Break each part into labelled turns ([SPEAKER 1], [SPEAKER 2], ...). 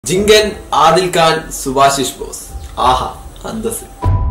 [SPEAKER 1] ജിങ്കൻ ആദിൽ ഖാൻ സുഭാഷിഷ് ബോസ് ആഹാ അന്തസ്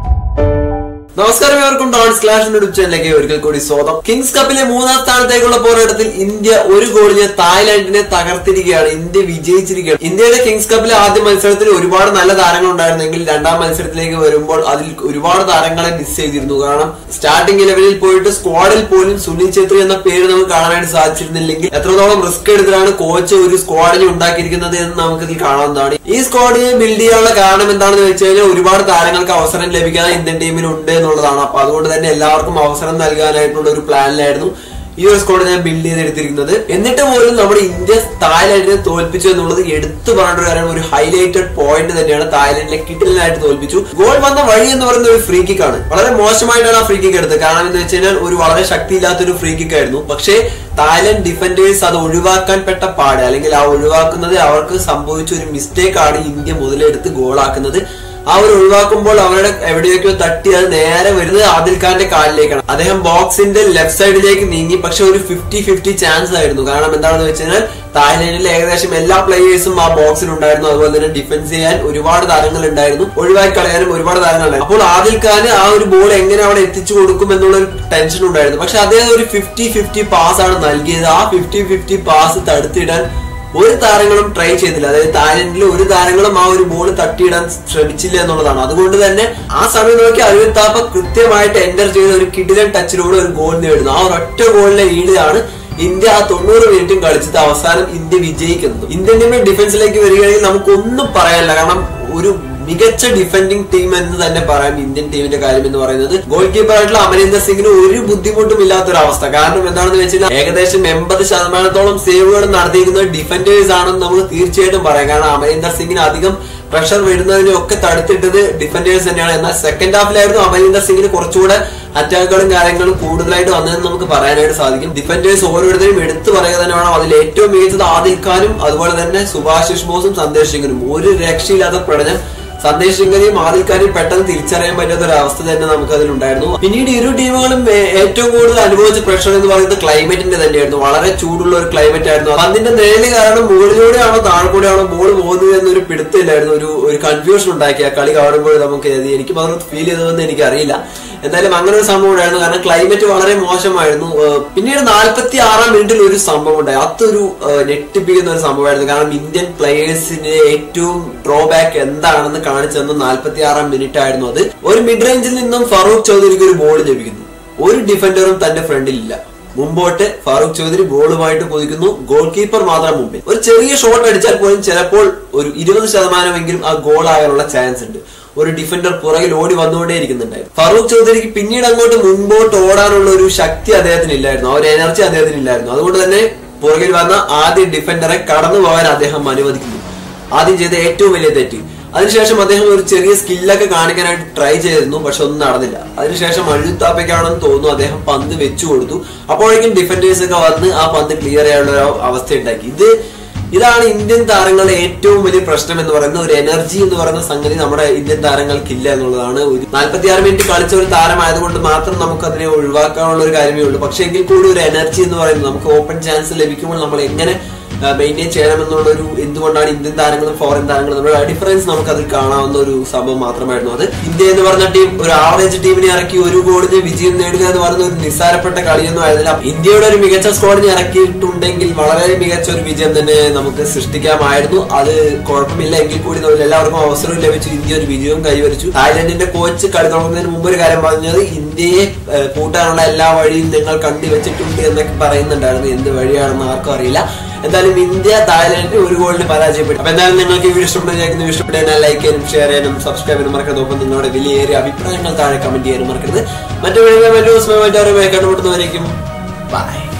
[SPEAKER 1] നമസ്കാരം ഏവർക്കും ഡോൺസ് ക്ലാഷിന്റെ യൂട്യൂബ് ചാനലിലേക്ക് ഒരിക്കൽ കൂടി സ്വാഗതം കിങ്സ് കപ്പിലെ മൂന്നാം സ്ഥാനത്തേക്കുള്ള പോരാട്ടത്തിൽ ഇന്ത്യ ഒരു ഗോളിന് തായ്ലാന്റിനെ തകർത്തിരിക്കുകയാണ് ഇന്ത്യ വിജയിച്ചിരിക്കുകയാണ് ഇന്ത്യയുടെ കിങ്സ് കപ്പിലെ ആദ്യ മത്സരത്തിൽ ഒരുപാട് നല്ല താരങ്ങൾ ഉണ്ടായിരുന്നെങ്കിൽ രണ്ടാം മത്സരത്തിലേക്ക് വരുമ്പോൾ അതിൽ ഒരുപാട് താരങ്ങളെ മിസ് ചെയ്തിരുന്നു കാരണം സ്റ്റാർട്ടിംഗ് ഇലവനിൽ പോയിട്ട് സ്ക്വാഡിൽ പോലും സുനിൽ ഛേത്രി എന്ന പേര് നമുക്ക് കാണാനായിട്ട് സാധിച്ചിരുന്നില്ലെങ്കിൽ എത്രത്തോളം റിസ്ക് എടുത്തിട്ടാണ് കോച്ച് ഒരു സ്ക്വാഡിനെ ഉണ്ടാക്കിയിരിക്കുന്നത് എന്ന് നമുക്ക് ഇതിൽ കാണാവുന്നതാണ് ഈ സ്ക്വാഡിനെ ബിൽഡ് ചെയ്യാനുള്ള കാരണം എന്താണെന്ന് വെച്ച് കഴിഞ്ഞാൽ ഒരുപാട് താരങ്ങൾക്ക് അവസരം ലഭിക്കാതെ ഇന്ത്യൻ ടീമിലുണ്ട് എന്നുള്ളതാണ് അപ്പൊ അതുകൊണ്ട് തന്നെ എല്ലാവർക്കും അവസരം നൽകാനായിട്ടുള്ള ഒരു പ്ലാനിലായിരുന്നു ഈ ഒരു സ്ക്വാഡ് ഞാൻ ബിൽഡ് ചെയ്തെടുത്തിരിക്കുന്നത് എന്നിട്ട് പോലും നമ്മുടെ ഇന്ത്യ തായ്ലാന്റിനെ തോൽപ്പിച്ചു എന്നുള്ളത് എടുത്തു പറഞ്ഞിട്ട് കാര്യം ഒരു ഹൈലൈറ്റഡ് പോയിന്റ് തന്നെയാണ് തായ്ലാന്റിനെ കിട്ടലിനായിട്ട് തോൽപ്പിച്ചു ഗോൾ വന്ന വഴി എന്ന് പറയുന്ന ഒരു ഫ്രീ കിക്ക് ആണ് വളരെ മോശമായിട്ടാണ് ആ ഫ്രീ കിക്ക് എടുത്തത് കാരണം എന്ന് വെച്ച് കഴിഞ്ഞാൽ ഒരു വളരെ ശക്തിയില്ലാത്ത ഒരു ഫ്രീ കിക്ക് ആയിരുന്നു പക്ഷേ തായ്ലൻഡ് ഡിഫൻഡേഴ്സ് അത് ഒഴിവാക്കാൻ പെട്ട പാട് അല്ലെങ്കിൽ ആ ഒഴിവാക്കുന്നത് അവർക്ക് സംഭവിച്ച ഒരു മിസ്റ്റേക്ക് ആണ് ഇന്ത്യ മുതലെടുത്ത് ഗോളാക്കുന്നത് ആ ഒരു ഒഴിവാക്കുമ്പോൾ അവരുടെ എവിടെയൊക്കെയോ തട്ടി അത് നേരെ വരുന്നത് ആദിൽ ഖാന്റെ കാലിലേക്കാണ് അദ്ദേഹം ബോക്സിന്റെ ലെഫ്റ്റ് സൈഡിലേക്ക് നീങ്ങി പക്ഷെ ഒരു ഫിഫ്റ്റി ഫിഫ്റ്റി ചാൻസ് ആയിരുന്നു കാരണം എന്താണെന്ന് വെച്ച് കഴിഞ്ഞാൽ തായ്ലൻഡിൽ ഏകദേശം എല്ലാ പ്ലേയേഴ്സും ആ ബോക്സിൽ ഉണ്ടായിരുന്നു അതുപോലെ തന്നെ ഡിഫൻസ് ചെയ്യാൻ ഒരുപാട് താരങ്ങൾ ഉണ്ടായിരുന്നു ഒഴിവാക്കി കളയാനും ഒരുപാട് താരങ്ങൾ ഉണ്ടായിരുന്നു അപ്പോൾ ആദിൽ ഖാൻ ആ ഒരു ബോൾ എങ്ങനെ അവിടെ എത്തിച്ചു കൊടുക്കും എന്നുള്ള ഒരു ടെൻഷൻ ഉണ്ടായിരുന്നു പക്ഷെ അദ്ദേഹം ഒരു ഫിഫ്റ്റി ഫിഫ്റ്റി പാസ് ആണ് നൽകിയത് ആ ഫിഫ്റ്റി ഫിഫ്റ്റി പാസ് തടുത്തിടാൻ ഒരു താരങ്ങളും ട്രൈ ചെയ്തില്ല അതായത് തായ്ലൻഡിൽ ഒരു താരങ്ങളും ആ ഒരു ബോൾ തട്ടിയിടാൻ ശ്രമിച്ചില്ല എന്നുള്ളതാണ് അതുകൊണ്ട് തന്നെ ആ സമയം നോക്കി അരുവിത്താപ്പ കൃത്യമായിട്ട് എന്റർ ചെയ്ത ഒരു കിടിലൻ ടച്ചിലൂടെ ഒരു ഗോൾ നേടുന്നു ആ ഒരൊറ്റ ഗോളിന്റെ ലീഡിലാണ് ഇന്ത്യ ആ തൊണ്ണൂറ് മിനിറ്റും കളിച്ചിട്ട് അവസാനം ഇന്ത്യ വിജയിക്കുന്നത് ഇന്ത്യൻ ടീമിന്റെ ഡിഫൻസിലേക്ക് വരികയാണെങ്കിൽ നമുക്കൊന്നും പറയാനില്ല കാരണം ഒരു മികച്ച ഡിഫൻഡിംഗ് ടീം എന്ന് തന്നെ പറയാം ഇന്ത്യൻ ടീമിന്റെ കാര്യം എന്ന് പറയുന്നത് ഗോൾ കീപ്പർ ആയിട്ടുള്ള അമരീന്ദർ സിംഗിന് ഒരു ബുദ്ധിമുട്ടും ഇല്ലാത്ത ഒരു അവസ്ഥ കാരണം എന്താണെന്ന് വെച്ചാൽ ഏകദേശം എൺപത് ശതമാനത്തോളം സേവുകൾ നടത്തിയിരിക്കുന്നത് ഡിഫൻഡേഴ്സ് ആണെന്ന് നമുക്ക് തീർച്ചയായിട്ടും പറയാം കാരണം അമരീന്ദർ സിംഗിന് അധികം പ്രഷർ വരുന്നതിനെ ഒക്കെ തടുത്തിട്ടത് ഡിഫൻഡേഴ്സ് തന്നെയാണ് എന്നാൽ സെക്കൻഡ് ഹാഫിലായിരുന്നു അമരീന്ദർ സിംഗിന് കുറച്ചുകൂടെ അറ്റാക്കുകളും കാര്യങ്ങളും കൂടുതലായിട്ട് വന്നതെന്ന് നമുക്ക് പറയാനായിട്ട് സാധിക്കും ഡിഫൻഡേഴ്സ് ഓരോരുത്തരും എടുത്തു പറയുക തന്നെ വേണം അതിൽ ഏറ്റവും മികച്ചത് ആദിൽ ഖാനും അതുപോലെ തന്നെ സുഭാഷിഷ് ബോസും സന്ദേശ് സിംഗിനും ഒരു രക്ഷയില്ലാത്ത പ്രകടനം സന്ദേശ് സിംഗനെയും ആദിൽ ഖാനെയും പെട്ടെന്ന് തിരിച്ചറിയാൻ പറ്റാത്ത ഒരു അവസ്ഥ തന്നെ നമുക്ക് അതിലുണ്ടായിരുന്നു പിന്നീട് ഇരു ടീമുകളും ഏ- ഏറ്റവും കൂടുതൽ അനുഭവിച്ച പ്രഷർ എന്ന് പറയുന്നത് ക്ലൈമറ്റിന്റെ തന്നെയായിരുന്നു വളരെ ചൂടുള്ള ഒരു ക്ലൈമറ്റ് ആയിരുന്നു അതിന്റെ നിഴല് കാരണം മുകളിലൂടെയാണോ താഴെക്കൂടെയാണോ ബോൾ പോകുന്നത് എന്നൊരു പിടുത്തില്ലായിരുന്നു ഒരു ഒരു കൺഫ്യൂഷൻ ഉണ്ടാക്കി ആ കളി കാണുമ്പോൾ നമുക്ക് ഇത് എനിക്ക് മാത്രം ഫീൽ ചെയ്തതെന്ന് എനിക്ക് അറിയില്ല എന്തായാലും അങ്ങനെ ഒരു സംഭവം ഉണ്ടായിരുന്നു കാരണം ക്ലൈമറ്റ് വളരെ മോശമായിരുന്നു ഏഹ് പിന്നീട് നാൽപ്പത്തി ആറാം മിനിറ്റിൽ ഒരു സംഭവം ഉണ്ടായി അതൊരു ഏഹ് ഞെട്ടിപ്പിക്കുന്ന ഒരു സംഭവമായിരുന്നു കാരണം ഇന്ത്യൻ പ്ലേയേഴ്സിന്റെ ഏറ്റവും ഡ്രോബാക്ക് എന്താണെന്ന് കാണിച്ചെന്ന് നാൽപ്പത്തി ആറാം മിനിറ്റ് ആയിരുന്നു അത് ഒരു മിഡ് റേഞ്ചിൽ നിന്നും ഫറൂഖ് ചൗധരിക്ക് ഒരു ബോൾ ലഭിക്കുന്നു ഒരു ഡിഫൻഡറും തന്റെ ഫ്രണ്ടിലില്ല മുമ്പോട്ട് ഫാറൂഖ് ചൗധരി ബോളുമായിട്ട് കുതിക്കുന്നു ഗോൾ കീപ്പർ മാത്രം മുമ്പിൽ ഒരു ചെറിയ ഷോട്ട് അടിച്ചാൽ പോലും ചിലപ്പോൾ ഒരു ഇരുപത് ശതമാനമെങ്കിലും ആ ഗോൾ ആകാനുള്ള ചാൻസ് ഉണ്ട് ഒരു ഡിഫൻഡർ പുറകിൽ ഓടി വന്നുകൊണ്ടേ ഇരിക്കുന്നുണ്ടായിരുന്നു ഫറൂഖ് ചൗധരിക്ക് പിന്നീട് അങ്ങോട്ട് മുൻപോട്ട് ഓടാനുള്ള ഒരു ശക്തി അദ്ദേഹത്തിന് ഇല്ലായിരുന്നു ആ ഒരു എനർജി അദ്ദേഹത്തിന് ഇല്ലായിരുന്നു അതുകൊണ്ട് തന്നെ പുറകിൽ വന്ന ആദ്യ ഡിഫൻഡറെ കടന്നു പോകാൻ അദ്ദേഹം അനുവദിക്കുന്നു ആദ്യം ചെയ്ത ഏറ്റവും വലിയ തെറ്റ് അതിനുശേഷം അദ്ദേഹം ഒരു ചെറിയ സ്കില്ലൊക്കെ കാണിക്കാനായിട്ട് ട്രൈ ചെയ്തിരുന്നു പക്ഷെ ഒന്നും നടന്നില്ല അതിനുശേഷം അഴുത്താപ്പയ്ക്കാണെന്ന് തോന്നുന്നു അദ്ദേഹം പന്ത് വെച്ചു കൊടുത്തു അപ്പോഴേക്കും ഡിഫൻഡേഴ്സ് ഒക്കെ വന്ന് ആ പന്ത് ക്ലിയർ ചെയ്യാനുള്ള ഒരു അവസ്ഥ ഉണ്ടാക്കി ഇത് ഇതാണ് ഇന്ത്യൻ താരങ്ങളുടെ ഏറ്റവും വലിയ പ്രശ്നം എന്ന് പറയുന്നത് ഒരു എനർജി എന്ന് പറയുന്ന സംഗതി നമ്മുടെ ഇന്ത്യൻ താരങ്ങൾക്കില്ല എന്നുള്ളതാണ് ഒരു നാല്പത്തി ആറ് മിനിറ്റ് കളിച്ച ഒരു താരമായതുകൊണ്ട് മാത്രം നമുക്ക് അതിനെ ഒഴിവാക്കാനുള്ള ഒരു കാര്യമേ ഉള്ളൂ പക്ഷെ എങ്കിൽ കൂടി ഒരു എനർജി എന്ന് പറയുന്നത് നമുക്ക് ഓപ്പൺ ചാൻസ് ലഭിക്കുമ്പോൾ നമ്മൾ എങ്ങനെ മെയിൻറ്റെയിൻ ചെയ്യണമെന്നുള്ള ഒരു എന്തുകൊണ്ടാണ് ഇന്ത്യൻ താരങ്ങളും ഫോറിൻ താരങ്ങളും തമ്മിലുള്ള ഡിഫറൻസ് നമുക്ക് അതിൽ കാണാവുന്ന ഒരു സംഭവം മാത്രമായിരുന്നു അത് ഇന്ത്യ എന്ന് പറഞ്ഞ ടീം ഒരു ആവറേജ് ടീമിനെ ഇറക്കി ഒരു ഗോളിന് വിജയം നേടുക എന്ന് പറയുന്ന ഒരു നിസ്സാരപ്പെട്ട കളിയൊന്നും ആയിരുന്നില്ല ഇന്ത്യയുടെ ഒരു മികച്ച സ്ക്വാഡിനെ ഇറക്കിയിട്ടുണ്ടെങ്കിൽ വളരെ മികച്ച ഒരു വിജയം തന്നെ നമുക്ക് സൃഷ്ടിക്കാമായിരുന്നു അത് കുഴപ്പമില്ല എങ്കിൽ കൂടി നമ്മൾ എല്ലാവർക്കും അവസരം ലഭിച്ചു ഇന്ത്യ ഒരു വിജയവും കൈവരിച്ചു തായ്ലൻഡിന്റെ കോച്ച് കളി തുടങ്ങുന്നതിന് മുമ്പ് ഒരു കാര്യം പറഞ്ഞത് ഇന്ത്യയെ ഏഹ്, പൂട്ടാനുള്ള എല്ലാ വഴിയും നിങ്ങൾ കണ്ടുവച്ചിട്ടുണ്ട് എന്നൊക്കെ പറയുന്നുണ്ടായിരുന്നു എന്ത് വഴിയാണെന്ന് ആർക്കും അറിയില്ല എന്തായാലും ഇന്ത്യ തായ്ലാൻഡിന് ഒരു ഗോളിന് പരാജയപ്പെട്ടു അപ്പൊ എന്തായാലും നിങ്ങൾക്ക് ഈ വീഡിയോ ഇഷ്ടപ്പെടുന്ന ഇഷ്ടപ്പെട്ടാൽ ലൈക്ക് ചെയ്യാനും ഷെയർ ചെയ്യാനും സബ്സ്ക്രൈബ് ചെയ്യാനും മറക്കരുത് ഒപ്പം നിങ്ങളുടെ വിലയേറിയ അഭിപ്രായങ്ങൾ താഴെ കമന്റ് ചെയ്യാനും മറക്കരുത് മറ്റു വീഡിയോ മറ്റു ദിവസം മറ്റു അറിവുമായി കണ്ടുമുട്ടുന്നവരേക്കും ബൈ